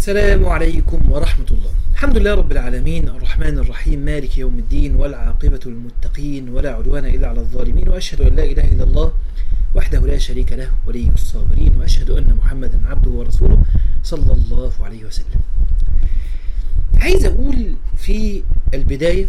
السلام عليكم ورحمة الله الحمد لله رب العالمين الرحمن الرحيم مالك يوم الدين والعاقبة للمتقين ولا عدوان إلا على الظالمين وأشهد أن لا إله إلا الله وحده لا شريك له ولي الصابرين وأشهد أن محمدا عبده ورسوله صلى الله عليه وسلم عايز أقول في البداية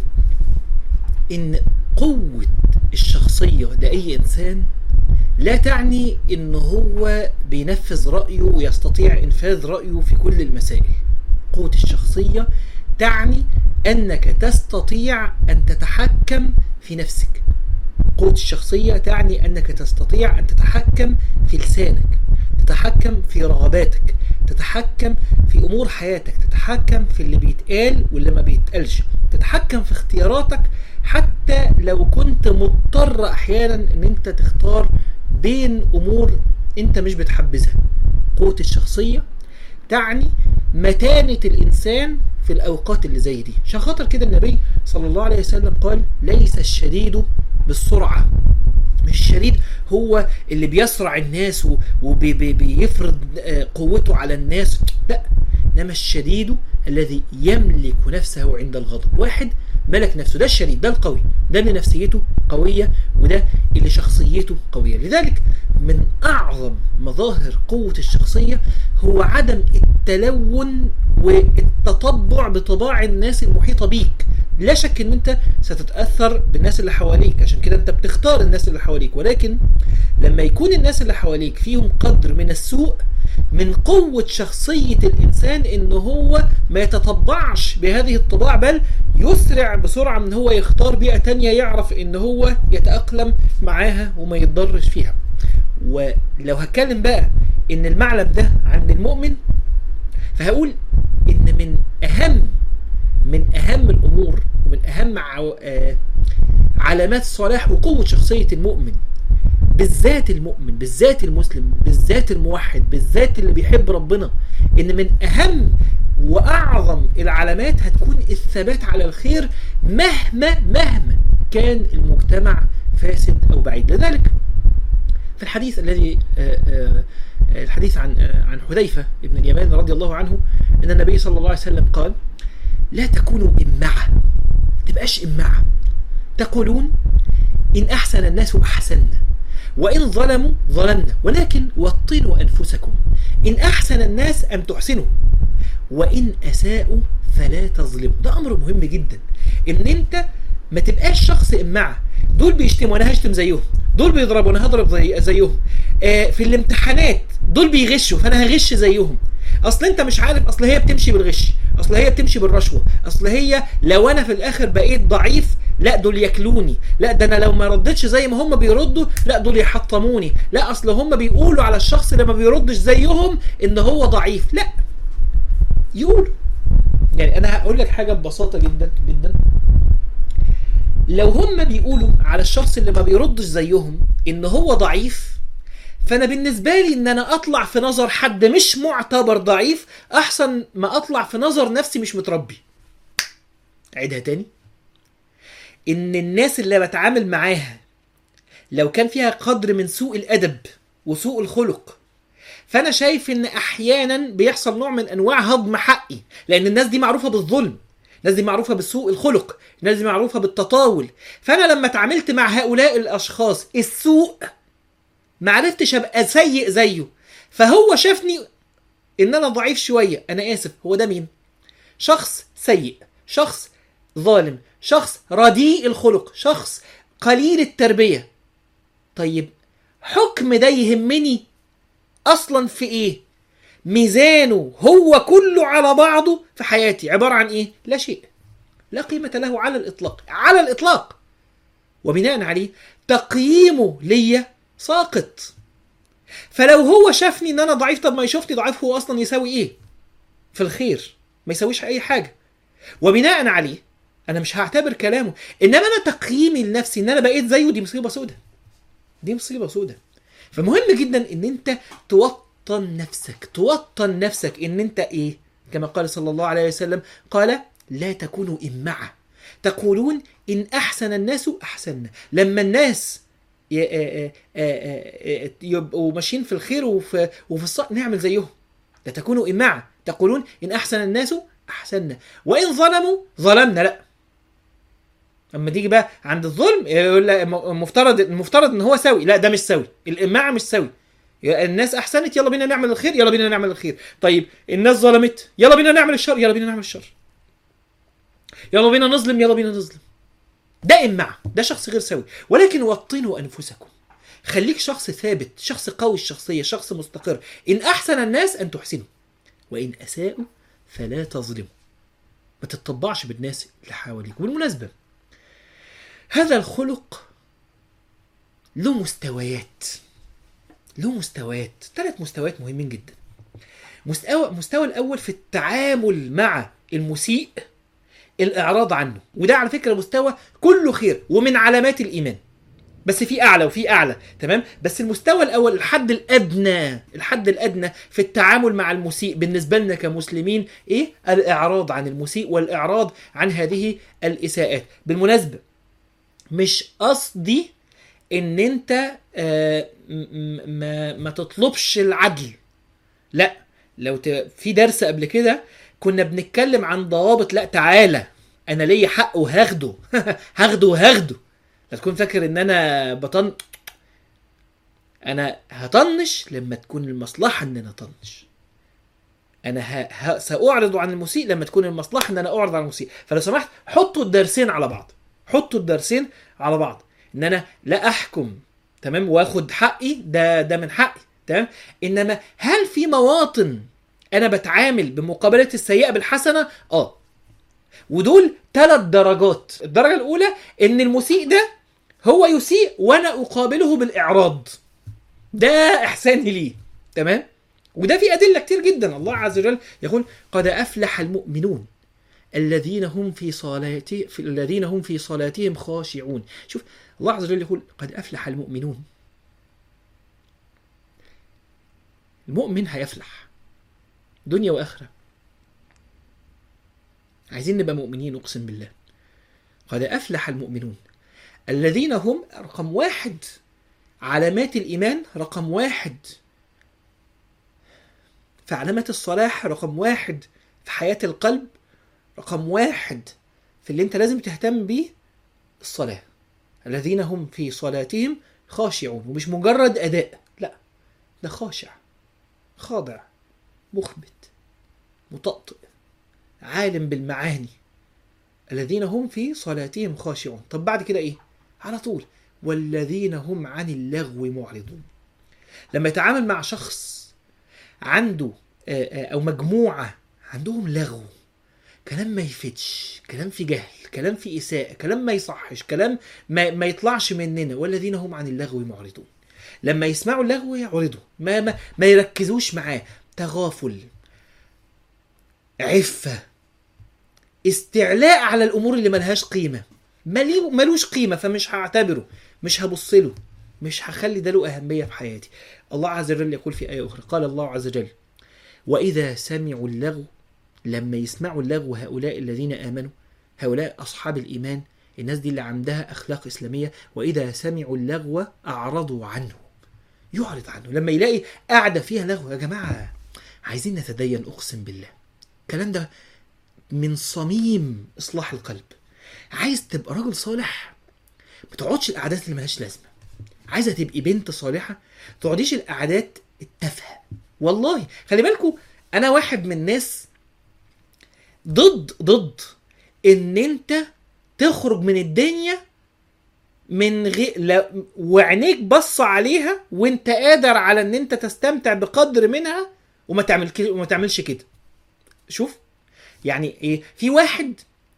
إن قوة الشخصية لأي إنسان لا تعني ان هو بينفذ رأيه ويستطيع انفاذ رأيه في كل المسائل قوة الشخصية تعني انك تستطيع ان تتحكم في نفسك قوة الشخصية تعني انك تستطيع ان تتحكم في لسانك تتحكم في رغباتك تتحكم في امور حياتك تتحكم في اللي بيتقال واللي ما بيتقالش تتحكم في اختياراتك حتى لو كنت مضطر احيانا ان انت تختار بين امور انت مش بتحبذها قوة الشخصية تعني متانة الانسان في الاوقات اللي زي دي عشان خاطر كده النبي صلى الله عليه وسلم قال ليس الشديد بالسرعة مش الشديد هو اللي بيسرع الناس وبيفرض قوته على الناس لا انما الشديد الذي يملك نفسه عند الغضب واحد ملك نفسه ده الشديد ده القوي ده اللي نفسيته قوية وده اللي شخصيته قوية لذلك من أعظم مظاهر قوة الشخصية هو عدم التلون والتطبع بطباع الناس المحيطة بيك لا شك ان انت ستتأثر بالناس اللي حواليك عشان كده انت بتختار الناس اللي حواليك ولكن لما يكون الناس اللي حواليك فيهم قدر من السوء من قوة شخصية الإنسان إن هو ما يتطبعش بهذه الطباع بل يسرع بسرعة من هو يختار بيئة تانية يعرف إن هو يتأقلم معاها وما يتضرش فيها ولو هتكلم بقى إن المعلم ده عند المؤمن فهقول إن من أهم من أهم الأمور ومن أهم علامات الصلاح وقوة شخصية المؤمن بالذات المؤمن بالذات المسلم بالذات الموحد بالذات اللي بيحب ربنا ان من اهم واعظم العلامات هتكون الثبات على الخير مهما مهما كان المجتمع فاسد او بعيد لذلك في الحديث الذي الحديث عن عن حذيفه ابن اليمان رضي الله عنه ان النبي صلى الله عليه وسلم قال لا تكونوا امعه تبقاش امعه تقولون ان احسن الناس احسننا وإن ظلموا ظلمنا ولكن وطنوا أنفسكم إن أحسن الناس أن تحسنوا وإن أساءوا فلا تظلموا ده أمر مهم جدا إن أنت ما تبقاش شخص إمعة دول بيشتموا أنا هشتم زيهم دول بيضربوا أنا هضرب زي زيهم آه في الامتحانات دول بيغشوا فأنا هغش زيهم اصل انت مش عارف اصل هي بتمشي بالغش اصل هي بتمشي بالرشوه اصل هي لو انا في الاخر بقيت ضعيف لا دول ياكلوني لا ده انا لو ما ردتش زي ما هم بيردوا لا دول يحطموني لا اصل هم بيقولوا على الشخص اللي ما بيردش زيهم ان هو ضعيف لا يقول يعني انا هقول لك حاجه ببساطه جدا جدا لو هم بيقولوا على الشخص اللي ما بيردش زيهم ان هو ضعيف فانا بالنسبه لي ان انا اطلع في نظر حد مش معتبر ضعيف احسن ما اطلع في نظر نفسي مش متربي عيدها تاني ان الناس اللي بتعامل معاها لو كان فيها قدر من سوء الادب وسوء الخلق فانا شايف ان احيانا بيحصل نوع من انواع هضم حقي لان الناس دي معروفه بالظلم الناس دي معروفه بسوء الخلق الناس دي معروفه بالتطاول فانا لما اتعاملت مع هؤلاء الاشخاص السوء ما عرفتش ابقى سيء زيه فهو شافني ان انا ضعيف شويه انا اسف هو ده مين شخص سيء شخص ظالم شخص رديء الخلق شخص قليل التربيه طيب حكم ده يهمني اصلا في ايه ميزانه هو كله على بعضه في حياتي عباره عن ايه لا شيء لا قيمه له على الاطلاق على الاطلاق وبناء عليه تقييمه ليا ساقط فلو هو شافني ان انا ضعيف طب ما يشوفني ضعيف هو اصلا يساوي ايه في الخير ما يساويش اي حاجه وبناء عليه انا مش هعتبر كلامه انما انا تقييمي لنفسي ان انا بقيت زيه دي مصيبه سودة دي مصيبه سودة فمهم جدا ان انت توطن نفسك توطن نفسك ان انت ايه كما قال صلى الله عليه وسلم قال لا تكونوا امعه تقولون ان احسن الناس احسننا لما الناس يبقوا ماشيين في الخير وفي وفي الصح نعمل زيهم لا تكونوا إماعة تقولون ان احسن الناس احسننا وان ظلموا ظلمنا لا اما تيجي بقى عند الظلم يقول لا المفترض المفترض ان هو سوي لا ده مش سوي الاماعه مش سوي الناس احسنت يلا بينا نعمل الخير يلا بينا نعمل الخير طيب الناس ظلمت يلا بينا نعمل الشر يلا بينا نعمل الشر يلا بينا نظلم يلا بينا نظلم ده امعه ده شخص غير سوي ولكن وطنوا انفسكم خليك شخص ثابت شخص قوي الشخصيه شخص مستقر ان احسن الناس ان تحسنوا وان اساءوا فلا تظلموا ما تتطبعش بالناس اللي حواليك وبالمناسبه هذا الخلق له مستويات له مستويات ثلاث مستويات مهمين جدا مستوى المستوى الاول في التعامل مع المسيء الاعراض عنه وده على فكره مستوى كله خير ومن علامات الايمان بس في اعلى وفي اعلى تمام بس المستوى الاول الحد الادنى الحد الادنى في التعامل مع المسيء بالنسبه لنا كمسلمين ايه الاعراض عن المسيء والاعراض عن هذه الاساءات بالمناسبه مش قصدي ان انت آه ما ما تطلبش العدل لا لو ت... في درس قبل كده كنا بنتكلم عن ضوابط لا تعالى انا ليا حق وهاخده هاخده وهاخده لا تكون فاكر ان انا بطن انا هطنش لما تكون المصلحه ان انا اطنش انا ه... ه... ساعرض عن المسيء لما تكون المصلحه ان انا اعرض عن المسيء فلو سمحت حطوا الدرسين على بعض حطوا الدرسين على بعض ان انا لا احكم تمام واخد حقي ده ده من حقي تمام انما هل في مواطن انا بتعامل بمقابله السيئه بالحسنه اه ودول ثلاث درجات الدرجه الاولى ان المسيء ده هو يسيء وانا اقابله بالاعراض ده احساني ليه تمام وده في ادله كتير جدا الله عز وجل يقول قد افلح المؤمنون الذين هم في صلاتي في الذين هم في صلاتهم خاشعون شوف الله عز وجل يقول قد افلح المؤمنون المؤمن هيفلح دنيا واخره عايزين نبقى مؤمنين اقسم بالله قد افلح المؤمنون الذين هم رقم واحد علامات الايمان رقم واحد في علامات الصلاح رقم واحد في حياه القلب رقم واحد في اللي انت لازم تهتم بيه الصلاه الذين هم في صلاتهم خاشعون ومش مجرد اداء لا ده خاشع خاضع مخبت مطأطئ عالم بالمعاني الذين هم في صلاتهم خاشعون طب بعد كده ايه على طول والذين هم عن اللغو معرضون لما يتعامل مع شخص عنده او مجموعه عندهم لغو كلام ما يفيدش كلام في جهل كلام في اساءه كلام ما يصحش كلام ما, ما يطلعش مننا والذين هم عن اللغو معرضون لما يسمعوا اللغو يعرضوا ما, ما, ما يركزوش معاه تغافل عفه استعلاء على الامور اللي ملهاش قيمه ملوش قيمه فمش هعتبره مش هبص له مش هخلي ده له اهميه في حياتي الله عز وجل يقول في ايه اخرى قال الله عز وجل واذا سمعوا اللغو لما يسمعوا اللغو هؤلاء الذين امنوا هؤلاء اصحاب الايمان الناس دي اللي عندها اخلاق اسلاميه واذا سمعوا اللغو اعرضوا عنه يعرض عنه لما يلاقي قاعده فيها لغو يا جماعه عايزين نتدين اقسم بالله الكلام ده من صميم اصلاح القلب عايز تبقى راجل صالح ما تقعدش القعدات اللي ملهاش لازمه عايزه تبقي بنت صالحه تقعديش القعدات التافهه والله خلي بالكم انا واحد من الناس ضد ضد ان انت تخرج من الدنيا من غير لا وعينيك بص عليها وانت قادر على ان انت تستمتع بقدر منها وما تعمل كده وما تعملش كده شوف يعني ايه في واحد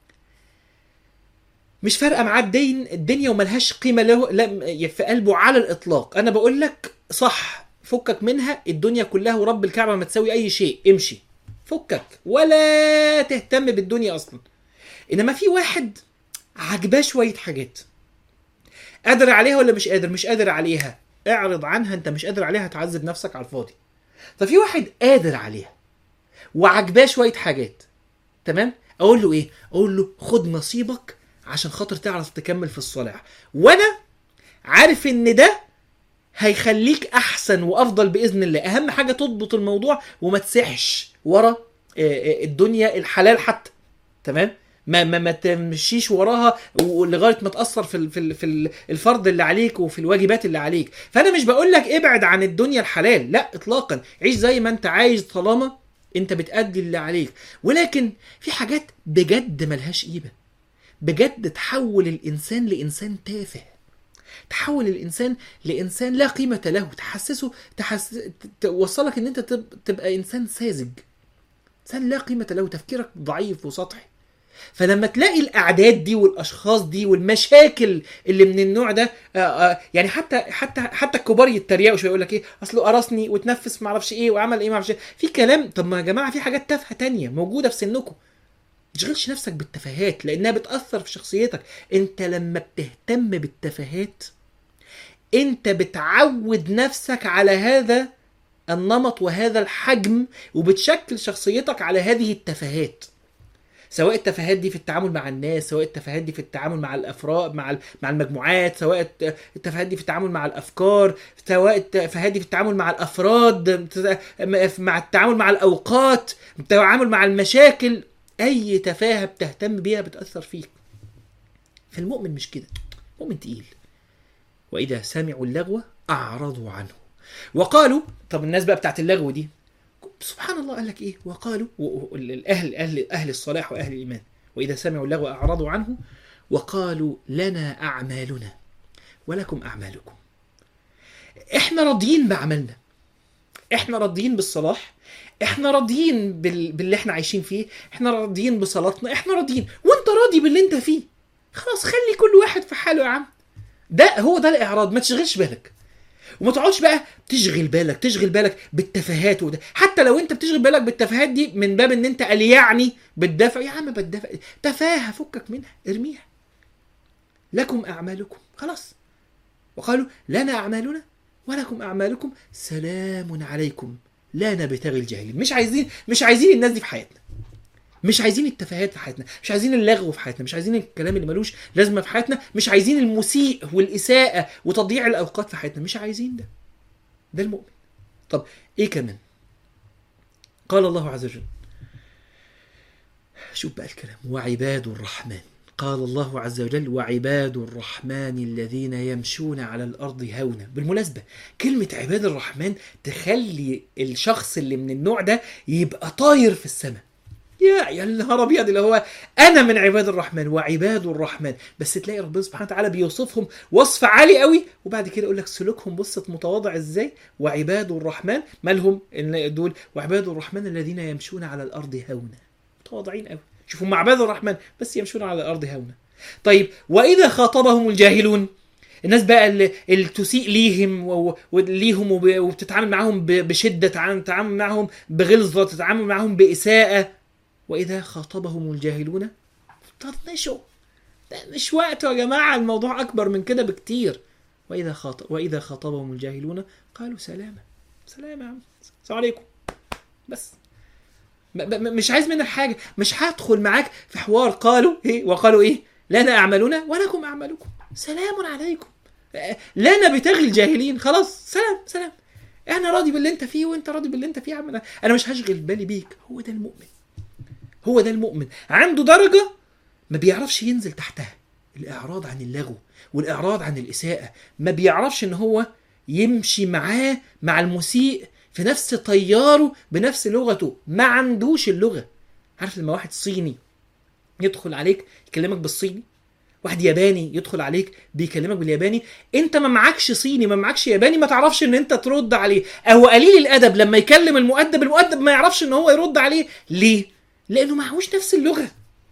مش فارقه معاه الدين الدنيا وملهاش قيمه له لا في قلبه على الاطلاق انا بقول لك صح فكك منها الدنيا كلها ورب الكعبه ما تساوي اي شيء امشي فكك ولا تهتم بالدنيا اصلا انما في واحد عجباه شويه حاجات قادر عليها ولا مش قادر مش قادر عليها اعرض عنها انت مش قادر عليها تعذب نفسك على الفاضي طب في واحد قادر عليها وعجباه شويه حاجات تمام اقول له ايه اقول له خد نصيبك عشان خاطر تعرف تكمل في الصلاح وانا عارف ان ده هيخليك احسن وافضل باذن الله اهم حاجه تضبط الموضوع وما تسحش ورا آه، آه، الدنيا الحلال حتى تمام ما ما ما تمشيش وراها لغايه ما تاثر في ال- في ال- في ال- الفرض اللي عليك وفي الواجبات اللي عليك فانا مش بقول لك ابعد عن الدنيا الحلال لا اطلاقا عيش زي ما انت عايز طالما انت بتأدي اللي عليك ولكن في حاجات بجد ملهاش قيمه بجد تحول الانسان لانسان تافه تحول الانسان لانسان لا قيمه له تحسسه تحس... توصلك ان انت تب... تبقى انسان ساذج انسان لا قيمه له تفكيرك ضعيف وسطحي فلما تلاقي الاعداد دي والاشخاص دي والمشاكل اللي من النوع ده آه آه يعني حتى حتى حتى الكبار يتريقوا شويه يقول لك ايه اصله قرصني وتنفس ما اعرفش ايه وعمل ايه ما اعرفش إيه. في كلام طب ما يا جماعه في حاجات تافهه تانية موجوده في سنكم ما تشغلش نفسك بالتفاهات لانها بتاثر في شخصيتك انت لما بتهتم بالتفاهات انت بتعود نفسك على هذا النمط وهذا الحجم وبتشكل شخصيتك على هذه التفاهات سواء التفاهات دي في التعامل مع الناس سواء التفاهات دي في التعامل مع الافراد مع ال- مع المجموعات سواء الت- التفاهات دي في التعامل مع الافكار سواء التفاهات دي في التعامل مع الافراد مع التعامل مع الاوقات التعامل مع المشاكل اي تفاهه بتهتم بيها بتاثر فيك فالمؤمن مش كده مؤمن تقيل واذا سمعوا اللغو اعرضوا عنه وقالوا طب الناس بقى بتاعت اللغو دي سبحان الله قال لك ايه وقالوا و- و- الاهل اهل اهل الصلاح واهل الايمان واذا سمعوا اللغو اعرضوا عنه وقالوا لنا اعمالنا ولكم اعمالكم احنا راضيين بعملنا احنا راضيين بالصلاح احنا راضيين بال... باللي احنا عايشين فيه احنا راضيين بصلاتنا احنا راضيين وانت راضي باللي انت فيه خلاص خلي كل واحد في حاله يا عم ده هو ده الاعراض ما تشغلش بالك وما تقعدش بقى تشغل بالك تشغل بالك بالتفاهات وده حتى لو انت بتشغل بالك بالتفاهات دي من باب ان انت قال يعني بتدافع يا عم بتدافع تفاهه فكك منها ارميها لكم اعمالكم خلاص وقالوا لنا اعمالنا ولكم اعمالكم سلام عليكم لا نبتغي الجاهلين مش عايزين مش عايزين الناس دي في حياتنا مش عايزين التفاهات في حياتنا مش عايزين اللغو في حياتنا مش عايزين الكلام اللي ملوش لازمه في حياتنا مش عايزين المسيء والاساءه وتضييع الاوقات في حياتنا مش عايزين ده ده المؤمن طب ايه كمان قال الله عز وجل شوف بقى الكلام وعباد الرحمن قال الله عز وجل وعباد الرحمن الذين يمشون على الارض هونا بالمناسبه كلمه عباد الرحمن تخلي الشخص اللي من النوع ده يبقى طاير في السماء يا يا نهار ابيض اللي هو انا من عباد الرحمن وعباد الرحمن بس تلاقي ربنا سبحانه وتعالى بيوصفهم وصف عالي قوي وبعد كده يقول لك سلوكهم بصة متواضع ازاي وعباد الرحمن مالهم إن دول وعباد الرحمن الذين يمشون على الارض هونا متواضعين قوي شوفوا هم عباد الرحمن بس يمشون على الارض هونا طيب واذا خاطبهم الجاهلون الناس بقى اللي, اللي تسيء ليهم و- وليهم وب- وبتتعامل معاهم ب- بشده تتعامل تتعامل معاهم بغلظه تتعامل معاهم باساءه واذا خاطبهم الجاهلون طنشوا ده مش وقته يا جماعه الموضوع اكبر من كده بكتير واذا خاطب واذا خاطبهم الجاهلون قالوا سلاما سلام يا عم السلام عليكم بس م- م- مش عايز منك حاجه مش هدخل معاك في حوار قالوا ايه وقالوا ايه لنا اعمالنا ولكم اعمالكم سلام عليكم آه، لا نبتغي الجاهلين خلاص سلام سلام انا راضي باللي انت فيه وانت راضي باللي انت فيه يا عم أنا- انا مش هشغل بالي بيك هو ده المؤمن هو ده المؤمن عنده درجة ما بيعرفش ينزل تحتها الإعراض عن اللغو والإعراض عن الإساءة ما بيعرفش إن هو يمشي معاه مع المسيء في نفس طياره بنفس لغته ما عندوش اللغة عارف لما واحد صيني يدخل عليك يكلمك بالصيني واحد ياباني يدخل عليك بيكلمك بالياباني انت ما معكش صيني ما معكش ياباني ما تعرفش ان انت ترد عليه او قليل الادب لما يكلم المؤدب المؤدب ما يعرفش ان هو يرد عليه ليه لانه معهوش نفس اللغه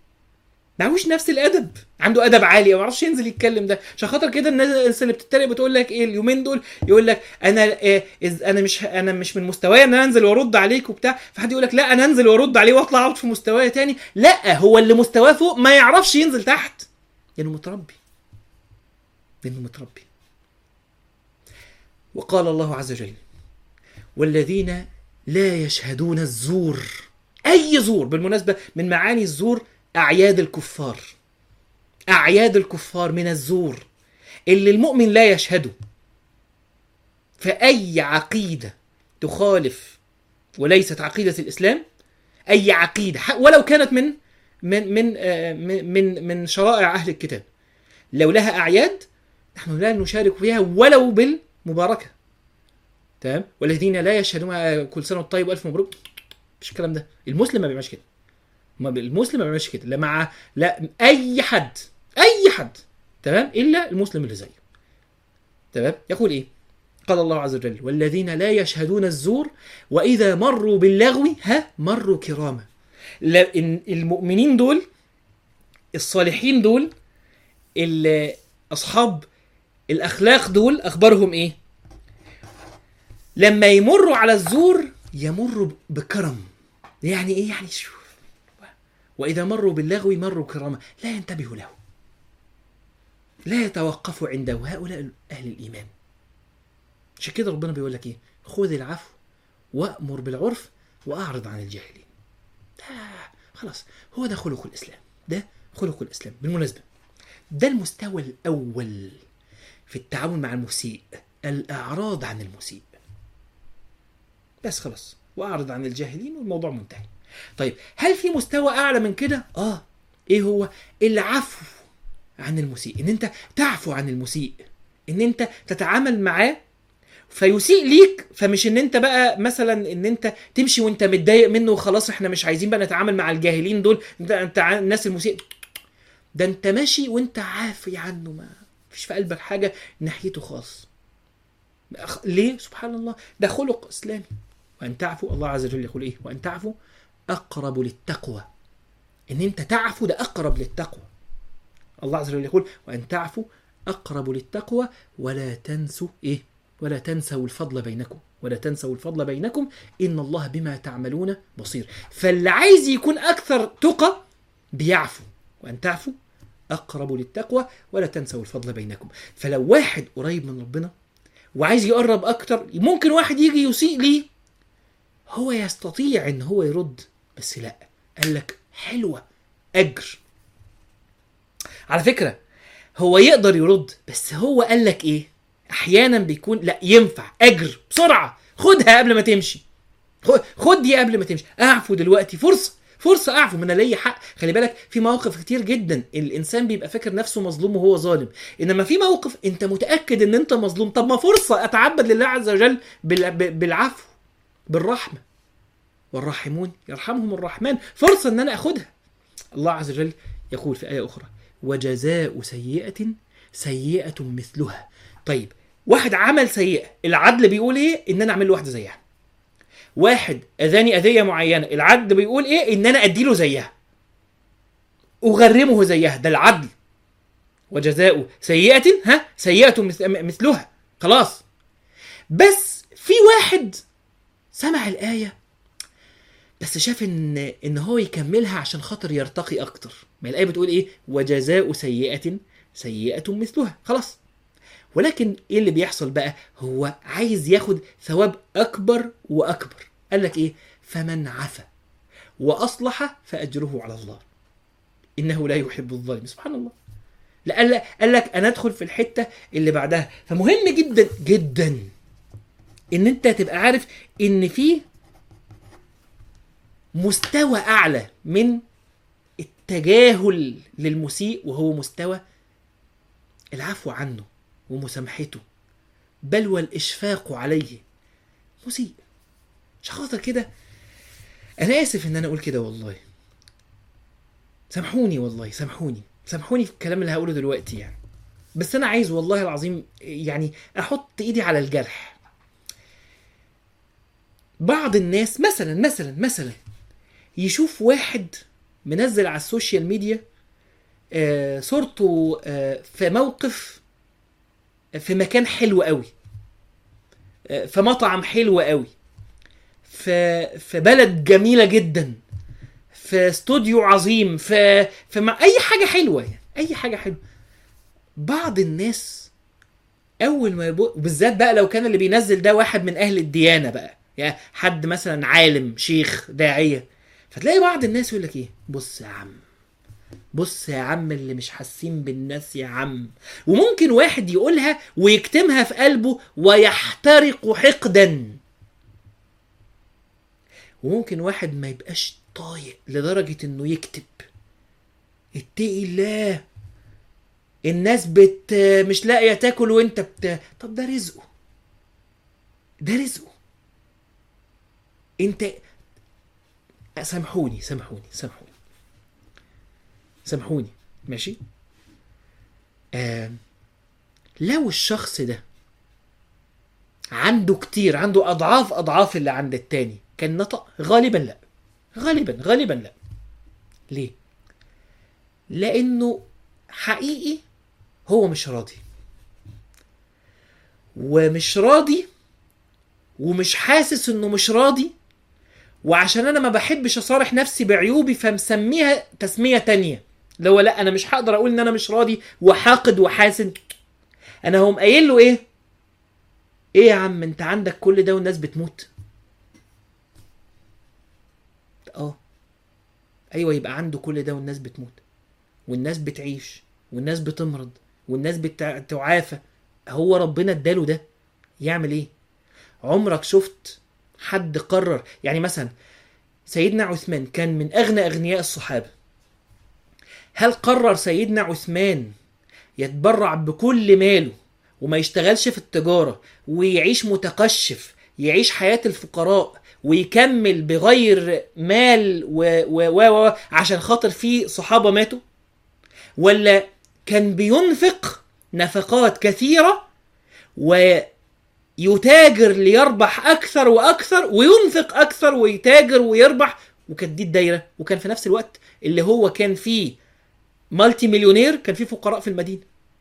معهوش نفس الادب عنده ادب عالي ما يعرفش ينزل يتكلم ده عشان خاطر كده الناس اللي بتتريق بتقول لك ايه اليومين دول يقول لك انا إيه إز- انا مش انا مش من مستواي ان انا انزل وارد عليك وبتاع فحد يقول لك لا انا انزل وارد عليه واطلع اقعد في مستواي تاني لا هو اللي مستواه فوق ما يعرفش ينزل تحت لانه متربي لانه متربي وقال الله عز وجل والذين لا يشهدون الزور اي زور بالمناسبه من معاني الزور اعياد الكفار اعياد الكفار من الزور اللي المؤمن لا يشهده فاي عقيده تخالف وليست عقيده الاسلام اي عقيده ح- ولو كانت من من من آه، من من, من شرائع اهل الكتاب لو لها اعياد نحن لا نشارك فيها ولو بالمباركه تمام والذين لا يشهدون آه، كل سنه وانت طيب والف مبروك مش الكلام ده المسلم ما بيعملش كده ما بي- المسلم ما بيعملش كده لا مع لا اي حد اي حد تمام الا المسلم اللي زيه تمام يقول ايه قال الله عز وجل والذين لا يشهدون الزور واذا مروا باللغو ها مروا كراما لا إن المؤمنين دول الصالحين دول ال- اصحاب الاخلاق دول اخبارهم ايه لما يمروا على الزور يمروا بكرم يعني ايه يعني شوف واذا مروا باللغو مروا كراما لا ينتبهوا له لا يتوقفوا عنده هؤلاء اهل الايمان عشان كده ربنا بيقول لك ايه خذ العفو وامر بالعرف واعرض عن الجاهلين ده خلاص هو ده خلق الاسلام ده خلق الاسلام بالمناسبه ده المستوى الاول في التعامل مع المسيء الاعراض عن المسيء بس خلاص واعرض عن الجاهلين والموضوع منتهي طيب هل في مستوى اعلى من كده اه ايه هو العفو عن المسيء ان انت تعفو عن المسيء ان انت تتعامل معاه فيسيء ليك فمش ان انت بقى مثلا ان انت تمشي وانت متضايق منه وخلاص احنا مش عايزين بقى نتعامل مع الجاهلين دول انت انت ع- الناس المسيء ده انت ماشي وانت عافي عنه ما فيش في قلبك حاجه ناحيته خالص أخ- ليه سبحان الله ده خلق اسلامي وان تعفو الله عز وجل يقول ايه وان تعفو اقرب للتقوى ان انت تعفو ده اقرب للتقوى الله عز وجل يقول وان تعفو اقرب للتقوى ولا تنسوا ايه ولا تنسوا الفضل بينكم ولا تنسوا الفضل بينكم ان الله بما تعملون بصير فاللي عايز يكون اكثر تقى بيعفو وان تعفو اقرب للتقوى ولا تنسوا الفضل بينكم فلو واحد قريب من ربنا وعايز يقرب اكتر ممكن واحد يجي يسيء ليه هو يستطيع ان هو يرد بس لا قال لك حلوه اجر على فكره هو يقدر يرد بس هو قال لك ايه احيانا بيكون لا ينفع اجر بسرعه خدها قبل ما تمشي خ- خد دي قبل ما تمشي اعفو دلوقتي فرصه فرصه اعفو من ليا حق خلي بالك في مواقف كتير جدا الانسان بيبقى فاكر نفسه مظلوم وهو ظالم انما في موقف انت متاكد ان انت مظلوم طب ما فرصه اتعبد لله عز وجل بال- ب- بالعفو بالرحمه والراحمون يرحمهم الرحمن فرصه ان انا اخدها الله عز وجل يقول في ايه اخرى وجزاء سيئه سيئه مثلها طيب واحد عمل سيئه العدل بيقول ايه ان انا اعمل له واحده زيها واحد اذاني اذيه معينه العدل بيقول ايه ان انا اديله زيها اغرمه زيها ده العدل وجزاء سيئه ها سيئه مث- مثلها خلاص بس في واحد سمع الايه بس شاف ان ان هو يكملها عشان خاطر يرتقي اكتر ما الايه بتقول ايه وجزاء سيئه سيئه مثلها خلاص ولكن ايه اللي بيحصل بقى هو عايز ياخد ثواب اكبر واكبر قال لك ايه فمن عفا واصلح فاجره على الله انه لا يحب الظالم سبحان الله لا قال لك قال لك انا ادخل في الحته اللي بعدها فمهم جدا جدا ان انت تبقى عارف ان في مستوى اعلى من التجاهل للمسيء وهو مستوى العفو عنه ومسامحته بل والاشفاق عليه مسيء عشان خاطر كده انا اسف ان انا اقول كده والله سامحوني والله سامحوني سامحوني في الكلام اللي هقوله دلوقتي يعني بس انا عايز والله العظيم يعني احط ايدي على الجرح بعض الناس مثلا مثلا مثلا يشوف واحد منزل على السوشيال ميديا آه صورته آه في موقف في مكان حلو قوي آه في مطعم حلو قوي في في بلد جميله جدا في استوديو عظيم في في مع اي حاجه حلوه يعني اي حاجه حلوه بعض الناس اول ما يبقى وبالذات بقى لو كان اللي بينزل ده واحد من اهل الديانه بقى يعني حد مثلا عالم شيخ داعيه فتلاقي بعض الناس يقول لك ايه بص يا عم بص يا عم اللي مش حاسين بالناس يا عم وممكن واحد يقولها ويكتمها في قلبه ويحترق حقدا وممكن واحد ما يبقاش طايق لدرجة انه يكتب اتقي الله الناس بت مش لاقية تاكل وانت بت طب ده رزقه ده رزقه انت سامحوني سامحوني سامحوني سامحوني ماشي آه لو الشخص ده عنده كتير عنده اضعاف اضعاف اللي عند التاني كان نطق غالبا لا غالبا غالبا لا ليه لانه حقيقي هو مش راضي ومش راضي ومش حاسس انه مش راضي وعشان انا ما بحبش اصارح نفسي بعيوبي فمسميها تسميه تانية اللي هو لا انا مش هقدر اقول ان انا مش راضي وحاقد وحاسد انا هم قايل له ايه ايه يا عم انت عندك كل ده والناس بتموت اه ايوه يبقى عنده كل ده والناس بتموت والناس بتعيش والناس بتمرض والناس بتعافى هو ربنا اداله ده يعمل ايه عمرك شفت حد قرر يعني مثلا سيدنا عثمان كان من اغنى اغنياء الصحابه هل قرر سيدنا عثمان يتبرع بكل ماله وما يشتغلش في التجاره ويعيش متقشف يعيش حياه الفقراء ويكمل بغير مال و و و, و عشان خاطر في صحابه ماتوا ولا كان بينفق نفقات كثيره ويتاجر ليربح اكثر واكثر وينفق اكثر ويتاجر ويربح وكانت دي الدايره وكان في نفس الوقت اللي هو كان فيه مالتي مليونير كان فيه فقراء في المدينه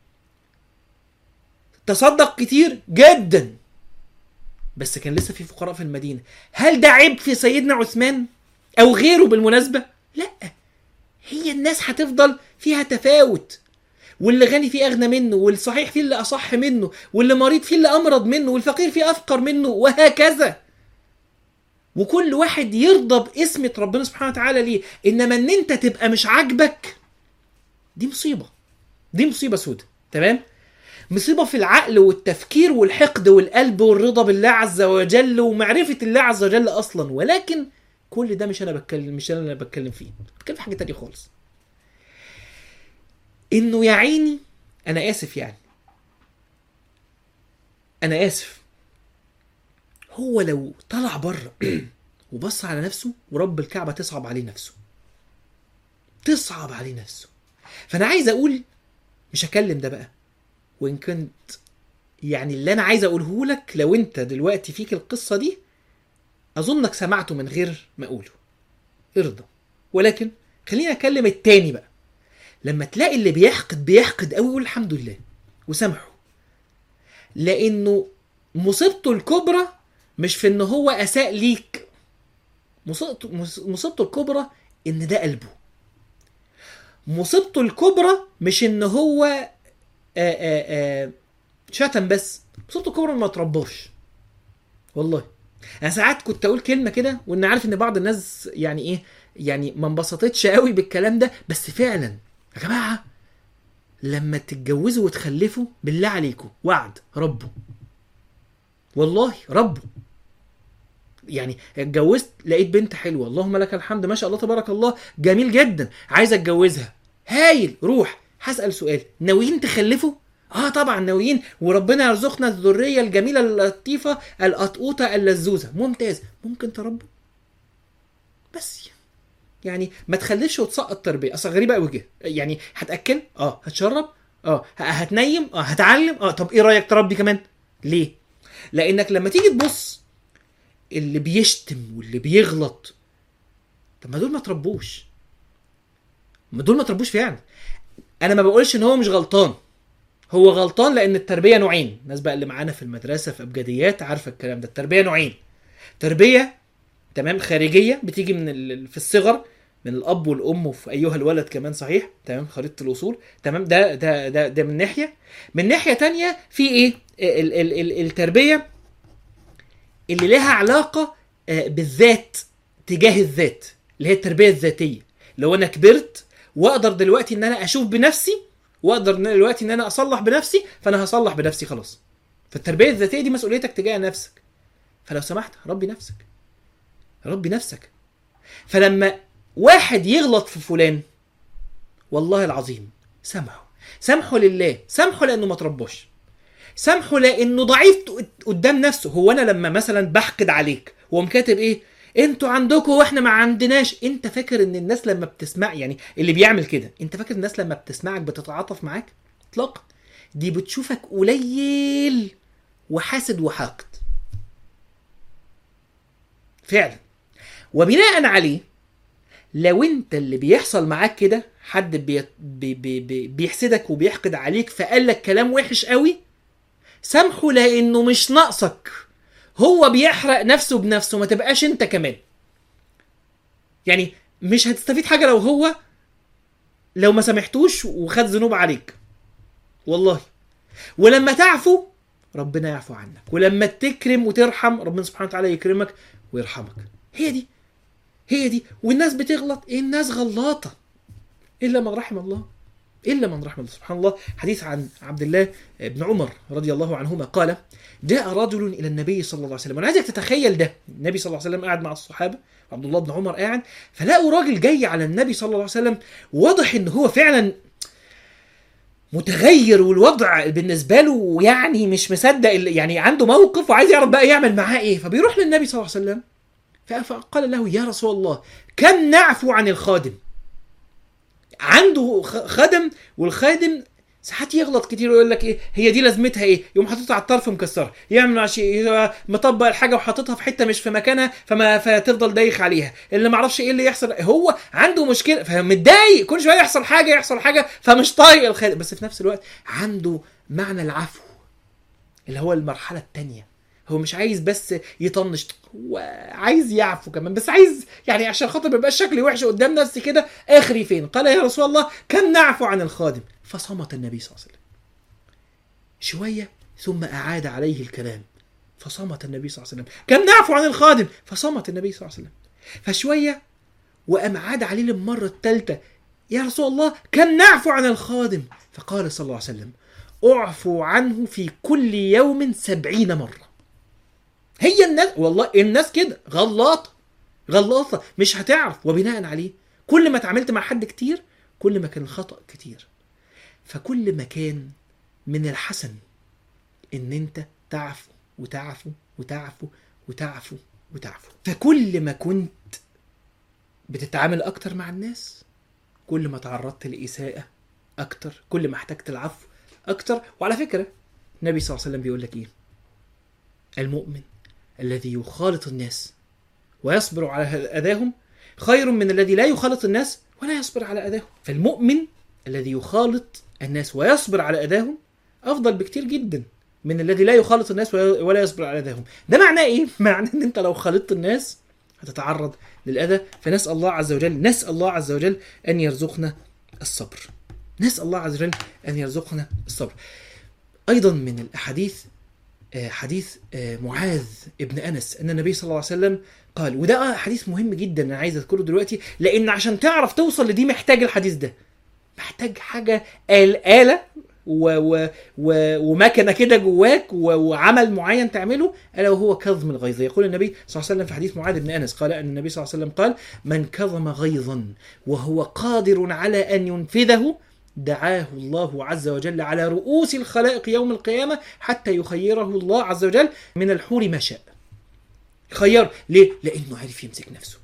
تصدق كتير جدا بس كان لسه في فقراء في المدينه هل ده عيب في سيدنا عثمان او غيره بالمناسبه لا هي الناس هتفضل فيها تفاوت واللي غني فيه اغنى منه والصحيح فيه اللي اصح منه واللي مريض فيه اللي امرض منه والفقير فيه افقر منه وهكذا وكل واحد يرضى باسمة ربنا سبحانه وتعالى ليه انما ان انت تبقى مش عاجبك دي مصيبه دي مصيبه سودة تمام مصيبه في العقل والتفكير والحقد والقلب والرضا بالله عز وجل ومعرفه الله عز وجل اصلا ولكن كل ده مش انا بتكلم مش انا اللي بتكلم فيه بتكلم في حاجه تانية خالص انه يا عيني انا اسف يعني انا اسف هو لو طلع بره وبص على نفسه ورب الكعبه تصعب عليه نفسه تصعب عليه نفسه فانا عايز اقول مش هكلم ده بقى وان كنت يعني اللي انا عايز اقوله لك لو انت دلوقتي فيك القصه دي اظنك سمعته من غير ما اقوله ارضى ولكن خليني اكلم التاني بقى لما تلاقي اللي بيحقد بيحقد قوي يقول الحمد لله وسامحه لانه مصيبته الكبرى مش في ان هو اساء ليك مصيبته مصيبته الكبرى ان ده قلبه مصيبته الكبرى مش ان هو آآ آآ شتم بس مصيبته الكبرى ما ترباش والله انا ساعات كنت اقول كلمه كده وان عارف ان بعض الناس يعني ايه يعني ما انبسطتش قوي بالكلام ده بس فعلا يا جماعه لما تتجوزوا وتخلفوا بالله عليكم وعد ربه والله ربه يعني اتجوزت لقيت بنت حلوه اللهم لك الحمد ما شاء الله تبارك الله جميل جدا عايز اتجوزها هايل روح هسال سؤال ناويين تخلفوا اه طبعا ناويين وربنا يرزقنا الذريه الجميله اللطيفه القطقوطه اللزوزه ممتاز ممكن تربوا بس يعني ما تخلفش وتسقط تربيه اصل غريبه قوي كده يعني هتاكل اه هتشرب اه هتنيم اه هتعلم اه طب ايه رايك تربي كمان ليه لانك لما تيجي تبص اللي بيشتم واللي بيغلط طب ما دول ما تربوش ما دول ما تربوش فعلا انا ما بقولش ان هو مش غلطان هو غلطان لان التربيه نوعين الناس بقى اللي معانا في المدرسه في ابجديات عارفه الكلام ده التربيه نوعين تربيه تمام خارجيه بتيجي من ال... في الصغر من الاب والام وفي ايها الولد كمان صحيح تمام خريطه الاصول تمام ده ده ده ده من ناحيه من ناحيه تانية في ايه ال... ال... ال... التربيه اللي لها علاقه بالذات تجاه الذات اللي هي التربيه الذاتيه لو انا كبرت واقدر دلوقتي ان انا اشوف بنفسي واقدر دلوقتي ان انا اصلح بنفسي فانا هصلح بنفسي خلاص فالتربيه الذاتيه دي مسؤوليتك تجاه نفسك فلو سمحت ربي نفسك ربي نفسك فلما واحد يغلط في فلان والله العظيم سامحه سامحه لله سامحه لانه ما تربوش سامحه لانه ضعيف قدام نفسه هو انا لما مثلا بحقد عليك وقوم كاتب ايه انتوا عندكم واحنا ما عندناش انت فاكر ان الناس لما بتسمع يعني اللي بيعمل كده انت فاكر الناس لما بتسمعك بتتعاطف معاك اطلاقا دي بتشوفك قليل وحاسد وحاقد فعلا وبناء عليه لو انت اللي بيحصل معاك كده حد بي بي بي بي بيحسدك وبيحقد عليك فقال لك كلام وحش قوي سامحه لانه مش ناقصك هو بيحرق نفسه بنفسه ما تبقاش انت كمان يعني مش هتستفيد حاجه لو هو لو ما سامحتوش وخد ذنوب عليك والله ولما تعفو ربنا يعفو عنك ولما تكرم وترحم ربنا سبحانه وتعالى يكرمك ويرحمك هي دي هي دي والناس بتغلط الناس غلاطه الا من رحم الله الا من رحم الله سبحان الله حديث عن عبد الله بن عمر رضي الله عنهما قال جاء رجل الى النبي صلى الله عليه وسلم وانا عايزك تتخيل ده النبي صلى الله عليه وسلم قاعد مع الصحابه عبد الله بن عمر قاعد فلاقوا راجل جاي على النبي صلى الله عليه وسلم واضح ان هو فعلا متغير والوضع بالنسبه له يعني مش مصدق يعني عنده موقف وعايز يعرف بقى يعمل معاه ايه فبيروح للنبي صلى الله عليه وسلم فقال له يا رسول الله كم نعفو عن الخادم عنده خادم والخادم ساعات يغلط كتير ويقول لك ايه هي دي لازمتها ايه يقوم حاططها على الطرف مكسرها يعمل مع شيء مطبق الحاجه وحاططها في حته مش في مكانها فما فتفضل دايخ عليها اللي ما اعرفش ايه اللي يحصل هو عنده مشكله فمتضايق كل شويه يحصل حاجه يحصل حاجه فمش طايق الخادم بس في نفس الوقت عنده معنى العفو اللي هو المرحله الثانيه هو مش عايز بس يطنش هو عايز يعفو كمان بس عايز يعني عشان خاطر ما يبقاش شكلي وحش قدام نفسي كده اخري فين قال يا رسول الله كم نعفو عن الخادم فصمت النبي صلى الله عليه وسلم شويه ثم اعاد عليه الكلام فصمت النبي صلى الله عليه وسلم كم نعفو عن الخادم فصمت النبي صلى الله عليه وسلم فشويه وقام عاد عليه للمره الثالثه يا رسول الله كم نعفو عن الخادم فقال صلى الله عليه وسلم اعفو عنه في كل يوم سبعين مره هي الناس والله الناس كده غلاطه غلاطه مش هتعرف وبناء عليه كل ما اتعاملت مع حد كتير كل ما كان الخطا كتير فكل ما كان من الحسن ان انت تعفو وتعفو وتعفو وتعفو وتعفو فكل ما كنت بتتعامل اكتر مع الناس كل ما تعرضت لاساءه اكتر كل ما احتجت العفو اكتر وعلى فكره النبي صلى الله عليه وسلم بيقول لك ايه المؤمن الذي يخالط الناس ويصبر على اذاهم خير من الذي لا يخالط الناس ولا يصبر على اذاهم فالمؤمن الذي يخالط الناس ويصبر على اذاهم افضل بكتير جدا من الذي لا يخالط الناس ولا يصبر على اذاهم ده معناه ايه معناه ان انت لو خالطت الناس هتتعرض للاذى فنسال الله عز وجل نسال الله عز وجل ان يرزقنا الصبر نسال الله عز وجل ان يرزقنا الصبر ايضا من الاحاديث حديث معاذ ابن انس ان النبي صلى الله عليه وسلم قال وده حديث مهم جدا انا عايز اذكره دلوقتي لان عشان تعرف توصل لدي محتاج الحديث ده محتاج حاجه آلة و و و ومكنه كده جواك و وعمل معين تعمله الا وهو كظم الغيظ يقول النبي صلى الله عليه وسلم في حديث معاذ بن انس قال ان النبي صلى الله عليه وسلم قال من كظم غيظا وهو قادر على ان ينفذه دعاه الله عز وجل على رؤوس الخلائق يوم القيامة حتى يخيره الله عز وجل من الحور ما شاء خير ليه؟ لأنه عرف يمسك نفسه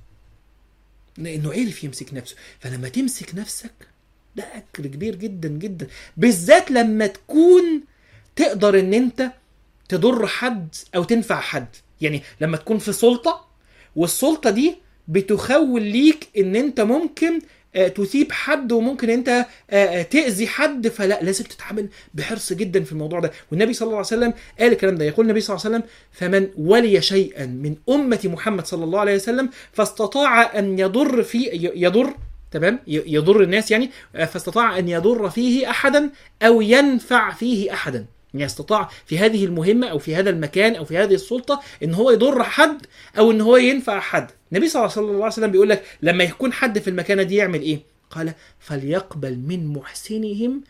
لأنه عرف يمسك نفسه فلما تمسك نفسك ده أجر كبير جدا جدا بالذات لما تكون تقدر ان انت تضر حد او تنفع حد يعني لما تكون في سلطة والسلطة دي بتخول ليك ان انت ممكن تثيب حد وممكن انت تاذي حد فلا لازم تتعامل بحرص جدا في الموضوع ده والنبي صلى الله عليه وسلم قال الكلام ده يقول النبي صلى الله عليه وسلم فمن ولي شيئا من امه محمد صلى الله عليه وسلم فاستطاع ان يضر في يضر تمام يضر الناس يعني فاستطاع ان يضر فيه احدا او ينفع فيه احدا يعني استطاع في هذه المهمة أو في هذا المكان أو في هذه السلطة إن هو يضر حد أو إن هو ينفع حد النبي صلى الله عليه وسلم بيقول لك لما يكون حد في المكانة دي يعمل إيه قال فليقبل من محسنهم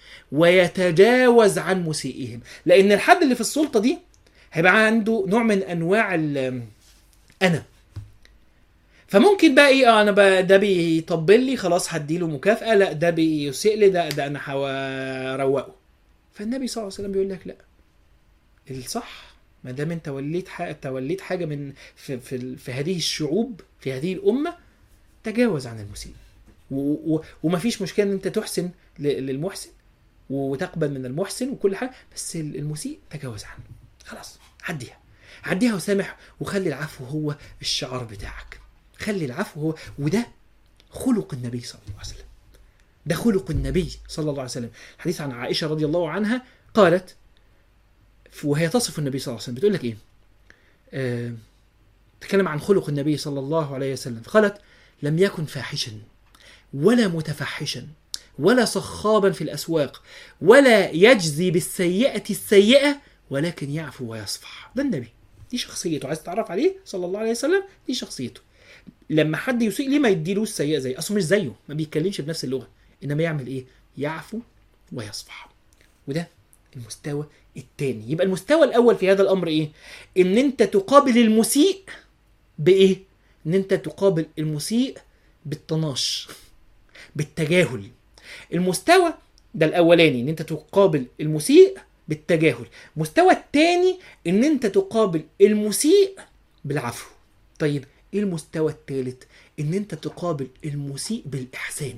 ويتجاوز عن مسيئهم لأن الحد اللي في السلطة دي هيبقى عنده نوع من أنواع أنا فممكن بقى ايه اه انا بقى ده بيطبل لي خلاص هديله مكافاه لا ده بيسيء لي ده ده انا هروقه فالنبي صلى الله عليه وسلم بيقول لك لا الصح ما دام انت وليت حاجه توليت حاجه من في, في, في هذه الشعوب في هذه الامه تجاوز عن المسيء و- و- ومفيش مشكله ان انت تحسن ل- للمحسن وتقبل من المحسن وكل حاجه بس المسيء تجاوز عنه خلاص عديها عديها وسامح وخلي العفو هو الشعار بتاعك خلي العفو هو وده خلق النبي صلى الله عليه وسلم ده خلق النبي صلى الله عليه وسلم حديث عن عائشه رضي الله عنها قالت وهي تصف النبي صلى الله عليه وسلم بتقول لك ايه آه تتكلم عن خلق النبي صلى الله عليه وسلم قالت لم يكن فاحشا ولا متفحشا ولا صخابا في الاسواق ولا يجزي بالسيئه السيئه ولكن يعفو ويصفح ده النبي دي شخصيته عايز تعرف عليه صلى الله عليه وسلم دي شخصيته لما حد يسيء ليه ما يديلوش سيئه زي اصله مش زيه ما بيتكلمش بنفس اللغه انما يعمل ايه يعفو ويصفح وده المستوى الثاني يبقى المستوى الاول في هذا الامر ايه ان انت تقابل المسيء بايه ان انت تقابل المسيء بالطناش بالتجاهل المستوى ده الاولاني ان انت تقابل المسيء بالتجاهل المستوى الثاني ان انت تقابل المسيء بالعفو طيب ايه المستوى الثالث ان انت تقابل المسيء بالاحسان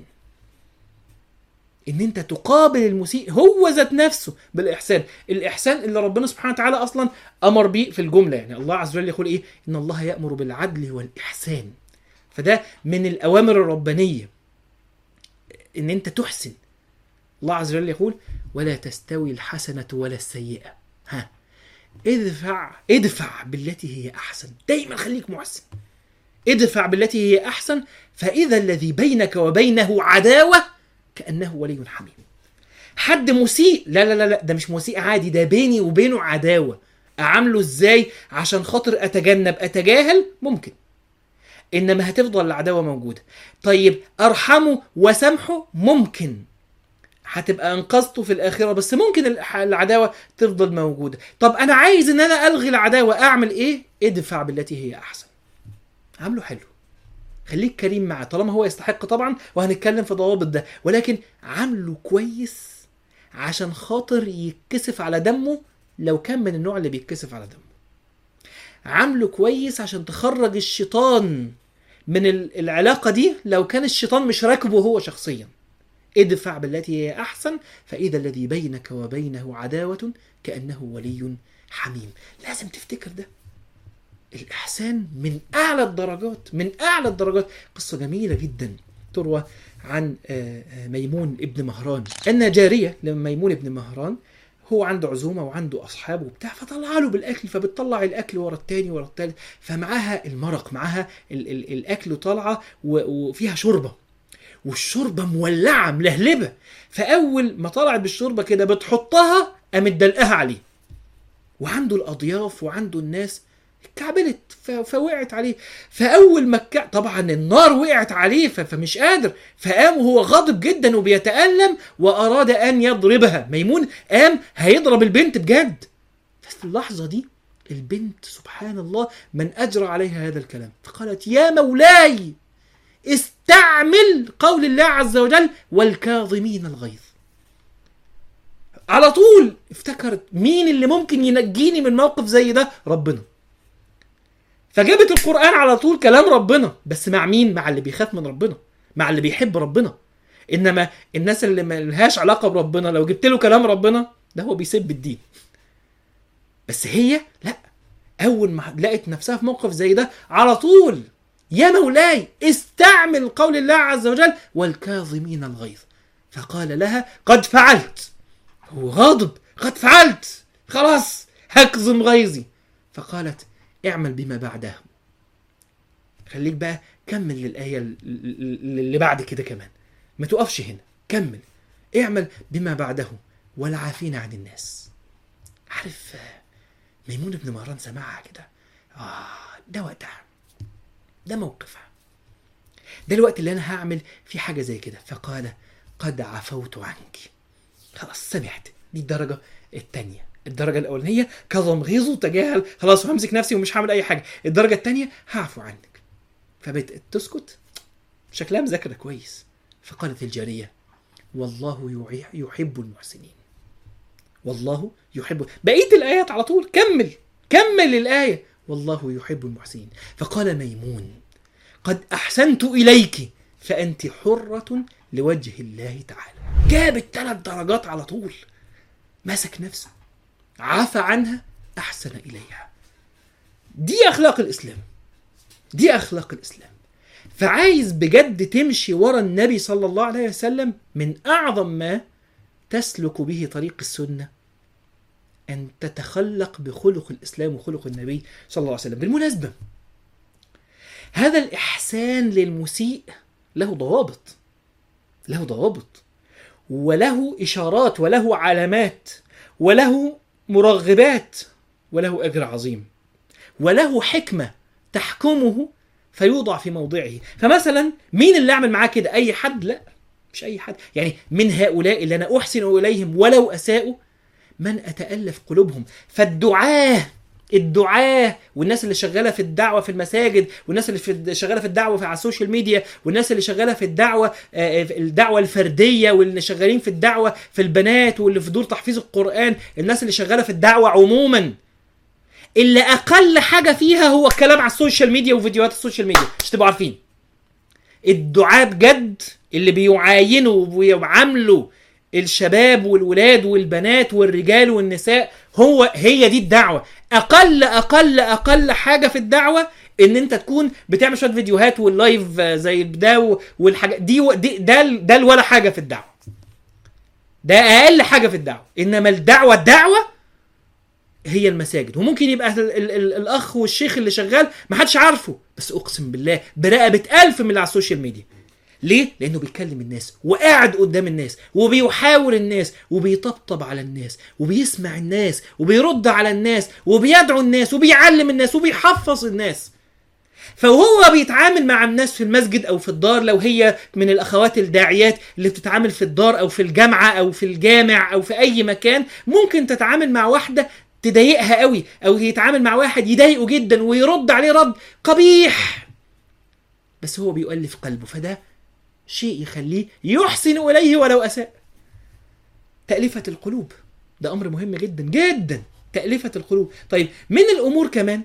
ان انت تقابل المسيء هو ذات نفسه بالاحسان الاحسان اللي ربنا سبحانه وتعالى اصلا امر بيه في الجمله يعني الله عز وجل يقول ايه ان الله يامر بالعدل والاحسان فده من الاوامر الربانيه ان انت تحسن الله عز وجل يقول ولا تستوي الحسنه ولا السيئه ها ادفع ادفع بالتي هي احسن دايما خليك محسن ادفع بالتي هي احسن فاذا الذي بينك وبينه عداوه كانه ولي حميم حد مسيء لا لا لا لا ده مش مسيء عادي ده بيني وبينه عداوه اعامله ازاي عشان خاطر اتجنب اتجاهل ممكن انما هتفضل العداوه موجوده طيب ارحمه وسامحه ممكن هتبقى انقذته في الاخره بس ممكن الح- العداوه تفضل موجوده طب انا عايز ان انا الغي العداوه اعمل ايه ادفع بالتي هي احسن عامله حلو خليك كريم معاه طالما هو يستحق طبعا وهنتكلم في ضوابط ده ولكن عامله كويس عشان خاطر يتكسف على دمه لو كان من النوع اللي بيتكسف على دمه عامله كويس عشان تخرج الشيطان من ال- العلاقة دي لو كان الشيطان مش راكبه هو شخصيا ادفع بالتي هي أحسن فإذا الذي بينك وبينه عداوة كأنه ولي حميم لازم تفتكر ده الإحسان من أعلى الدرجات من أعلى الدرجات قصة جميلة جدا تروى عن آه، آه، ميمون ابن مهران أن جارية لميمون ابن مهران هو عنده عزومة وعنده أصحابه وبتاع فطلع له بالأكل فبتطلع الأكل ورا التاني ورا التالت فمعاها المرق معاها ال- ال- الأكل طالعة و- وفيها شوربة والشوربة مولعة ملهلبة فأول ما طلعت بالشوربة كده بتحطها قامت دلقها عليه وعنده الأضياف وعنده الناس اتكعبلت ف- فوقعت عليه فاول ما الكع... طبعا النار وقعت عليه ف- فمش قادر فقام وهو غاضب جدا وبيتالم واراد ان يضربها ميمون قام هيضرب البنت بجد ففي اللحظه دي البنت سبحان الله من اجرى عليها هذا الكلام فقالت يا مولاي استعمل قول الله عز وجل والكاظمين الغيظ على طول افتكرت مين اللي ممكن ينجيني من موقف زي ده ربنا فجابت القرآن على طول كلام ربنا بس مع مين؟ مع اللي بيخاف من ربنا مع اللي بيحب ربنا انما الناس اللي ما لهاش علاقه بربنا لو جبت له كلام ربنا ده هو بيسب الدين بس هي لا اول ما لقت نفسها في موقف زي ده على طول يا مولاي استعمل قول الله عز وجل والكاظمين الغيظ فقال لها قد فعلت هو غاضب قد فعلت خلاص هكظم غيظي فقالت اعمل بما بعده خليك بقى كمل للآية ال- ال- اللي بعد كده كمان ما تقفش هنا كمل اعمل بما بعده والعافين عن الناس عارف آه، ميمون بن مهران سمعها كده اه ده وقتها ده موقفها ده الوقت اللي انا هعمل فيه حاجه زي كده فقال قد عفوت عنك خلاص سمعت دي الدرجه الثانيه الدرجه الاولانيه كظم غيظه تجاهل خلاص همسك نفسي ومش هعمل اي حاجه الدرجه الثانيه هعفو عنك فبدأت تسكت شكلها مذاكرة كويس فقالت الجارية والله يعي- يحب المحسنين والله يحب بقية الآيات على طول كمل كمل الآية والله يحب المحسنين فقال ميمون قد أحسنت إليك فأنت حرة لوجه الله تعالى جاب الثلاث درجات على طول مسك نفسه عفى عنها أحسن إليها دي أخلاق الإسلام دي أخلاق الإسلام فعايز بجد تمشي ورا النبي صلى الله عليه وسلم من أعظم ما تسلك به طريق السنة أن تتخلق بخلق الإسلام وخلق النبي صلى الله عليه وسلم بالمناسبة هذا الإحسان للمسيء له ضوابط له ضوابط وله إشارات وله علامات وله مرغبات وله أجر عظيم وله حكمة تحكمه فيوضع في موضعه فمثلا مين اللي أعمل معاه كده أي حد لا مش أي حد يعني من هؤلاء اللي أنا أحسن إليهم ولو أساءوا من أتألف قلوبهم فالدعاة الدعاة والناس اللي شغاله في الدعوه في المساجد والناس اللي في شغاله في الدعوه في على السوشيال ميديا والناس اللي شغاله في الدعوه آه، في الدعوه الفرديه واللي شغالين في الدعوه في البنات واللي في دور تحفيظ القران الناس اللي شغاله في الدعوه عموما اللي اقل حاجه فيها هو الكلام على السوشيال ميديا وفيديوهات السوشيال ميديا مش تبقوا عارفين الدعاة بجد اللي بيعاينوا وبيعاملوا الشباب والولاد والبنات والرجال والنساء هو هي دي الدعوة أقل أقل أقل حاجة في الدعوة إن أنت تكون بتعمل شوية فيديوهات واللايف آه، زي ده والحاجات دي, دي ده ال- ده ولا حاجة في الدعوة ده أقل حاجة في الدعوة إنما الدعوة الدعوة هي المساجد وممكن يبقى ال ال ال الاخ والشيخ اللي شغال ما حدش عارفه بس اقسم بالله برقبه ألف من اللي على السوشيال ميديا ليه؟ لأنه بيكلم الناس وقاعد قدام الناس وبيحاور الناس وبيطبطب على الناس وبيسمع الناس وبيرد على الناس وبيدعو الناس وبيعلم الناس وبيحفظ الناس فهو بيتعامل مع الناس في المسجد او في الدار لو هي من الاخوات الداعيات اللي بتتعامل في الدار او في الجامعه او في الجامع او في اي مكان ممكن تتعامل مع واحده تضايقها قوي او يتعامل مع واحد يضايقه جدا ويرد عليه رد قبيح بس هو بيؤلف قلبه فده شيء يخليه يحسن اليه ولو اساء تاليفه القلوب ده امر مهم جدا جدا تاليفه القلوب طيب من الامور كمان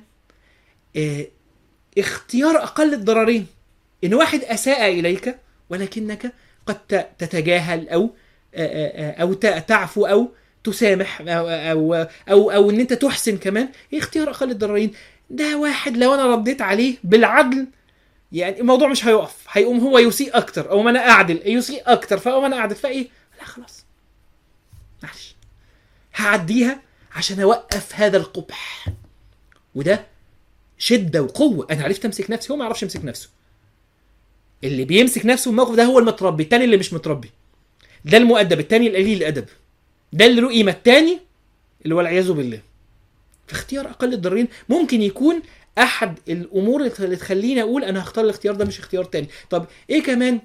آه اختيار اقل الضررين ان واحد اساء اليك ولكنك قد ت- تتجاهل او آه، آه، او ت- تعفو او تسامح او او او, أو ان انت تحسن كمان اختيار اقل الضررين ده واحد لو انا رديت عليه بالعدل يعني الموضوع مش هيقف هيقوم هو يسيء اكتر او ما انا اعدل يسيء اكتر فاقوم انا اعدل فايه لا خلاص معلش هعديها عشان اوقف هذا القبح وده شده وقوه انا عرفت امسك نفسي هو ما يعرفش يمسك نفسه اللي بيمسك نفسه في الموقف ده هو المتربي التاني اللي مش متربي ده المؤدب التاني القليل الادب ده اللي له قيمه التاني اللي هو والعياذ بالله فاختيار اقل الضررين ممكن يكون احد الامور اللي تخليني اقول انا هختار الاختيار ده مش اختيار تاني طب ايه كمان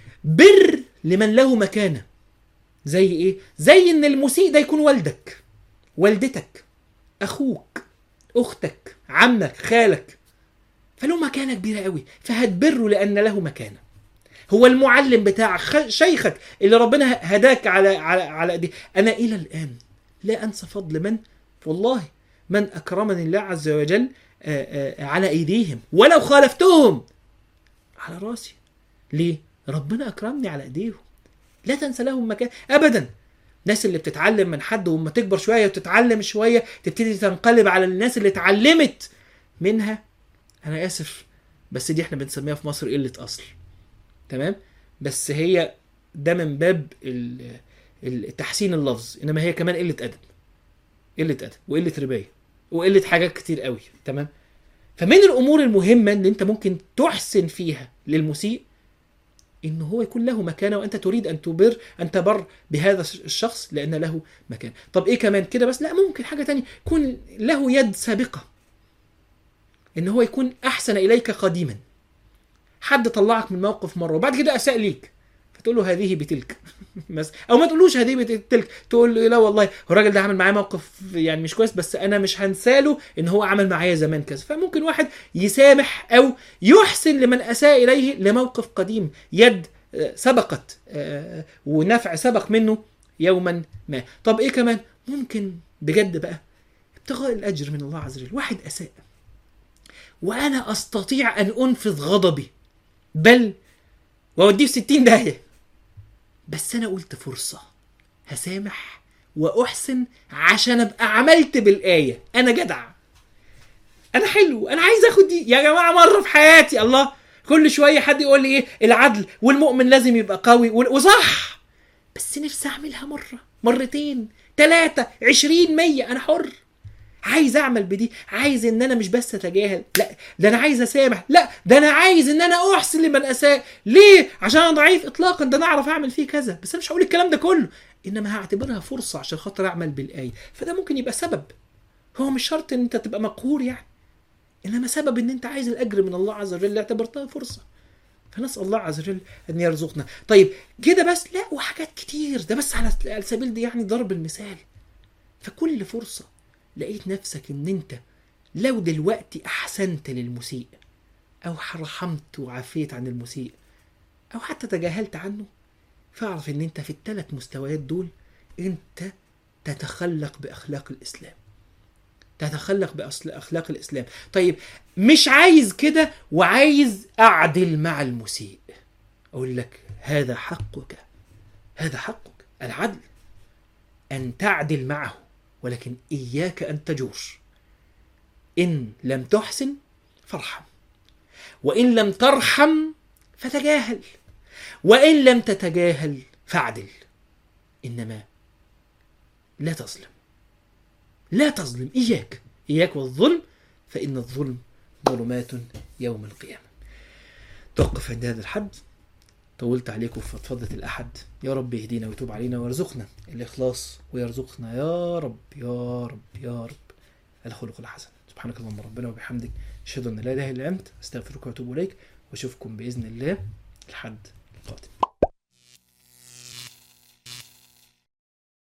بر لمن له مكانه زي ايه زي ان المسيء ده يكون والدك والدتك اخوك اختك عمك خالك فله مكانه كبيره قوي فهتبره لان له مكانه هو المعلم بتاعك خ- شيخك اللي ربنا هداك على على على ايديه انا الى الان لا انسى فضل من والله من اكرمني الله عز وجل آه، آه، على ايديهم ولو خالفتهم على راسي ليه ربنا اكرمني على ايديهم لا تنسى لهم مكان ابدا الناس اللي بتتعلم من حد وما تكبر شويه وتتعلم شويه تبتدي تنقلب على الناس اللي اتعلمت منها انا اسف بس دي احنا بنسميها في مصر قله اصل تمام بس هي ده من باب ال- ال- تحسين اللفظ انما هي كمان قله ادب قله ادب وقله ربايه وقله حاجات كتير قوي تمام فمن الامور المهمه اللي انت ممكن تحسن فيها للمسيء ان هو يكون له مكانه وانت تريد ان تبر ان تبر بهذا الشخص لان له مكان طب ايه كمان كده بس لا ممكن حاجه تانية يكون له يد سابقه ان هو يكون احسن اليك قديما حد طلعك من موقف مره وبعد كده اساء ليك فتقول له هذه بتلك مثلا او ما تقولوش هديبه تلك تقول له لا والله هو الراجل ده عمل معايا موقف يعني مش كويس بس انا مش هنساله ان هو عمل معايا زمان كذا فممكن واحد يسامح او يحسن لمن اساء اليه لموقف قديم يد آه، سبقت آه، ونفع سبق منه يوما ما طب ايه كمان ممكن بجد بقى ابتغاء الاجر من الله عز وجل واحد اساء وانا استطيع ان انفذ غضبي بل واوديه في 60 داهيه بس انا قلت فرصه هسامح واحسن عشان ابقى عملت بالايه انا جدع انا حلو انا عايز اخد دي يا جماعه مره في حياتي الله كل شويه حد يقول لي ايه العدل والمؤمن لازم يبقى قوي وال- وصح بس نفسي اعملها مره مرتين ثلاثة عشرين مية أنا حر عايز أعمل بدي عايز إن أنا مش بس أتجاهل لا ده أنا عايز أسامح لا ده أنا عايز إن أنا أحسن لمن أساء ليه عشان أنا ضعيف إطلاقا ده أنا أعرف أعمل فيه كذا بس أنا مش هقول الكلام ده كله إنما هعتبرها فرصة عشان خاطر أعمل بالآية فده ممكن يبقى سبب هو مش شرط إن أنت تبقى مقهور يعني إنما سبب إن أنت عايز الأجر من الله عز وجل اعتبرتها فرصة فنسأل الله عز وجل أن يرزقنا طيب كده بس لا وحاجات كتير ده بس على على سبيل دي يعني ضرب المثال فكل فرصة لقيت نفسك ان انت لو دلوقتي احسنت للمسيء او رحمت وعافيت عن المسيء او حتى تجاهلت عنه فاعرف ان انت في الثلاث مستويات دول انت تتخلق باخلاق الاسلام تتخلق باخلاق الاسلام طيب مش عايز كده وعايز اعدل مع المسيء اقول لك هذا حقك هذا حقك العدل ان تعدل معه ولكن اياك ان تجور ان لم تحسن فارحم وان لم ترحم فتجاهل وان لم تتجاهل فاعدل انما لا تظلم لا تظلم إياك إياك والظلم فإن الظلم ظلمات يوم القيامة توقف عند هذا الحد طولت عليكم في فضفضة الأحد يا رب يهدينا ويتوب علينا ويرزقنا الإخلاص ويرزقنا يا رب يا رب يا رب الخلق الحسن سبحانك اللهم ربنا وبحمدك أشهد أن لا إله إلا أنت أستغفرك وأتوب إليك وأشوفكم بإذن الله الحد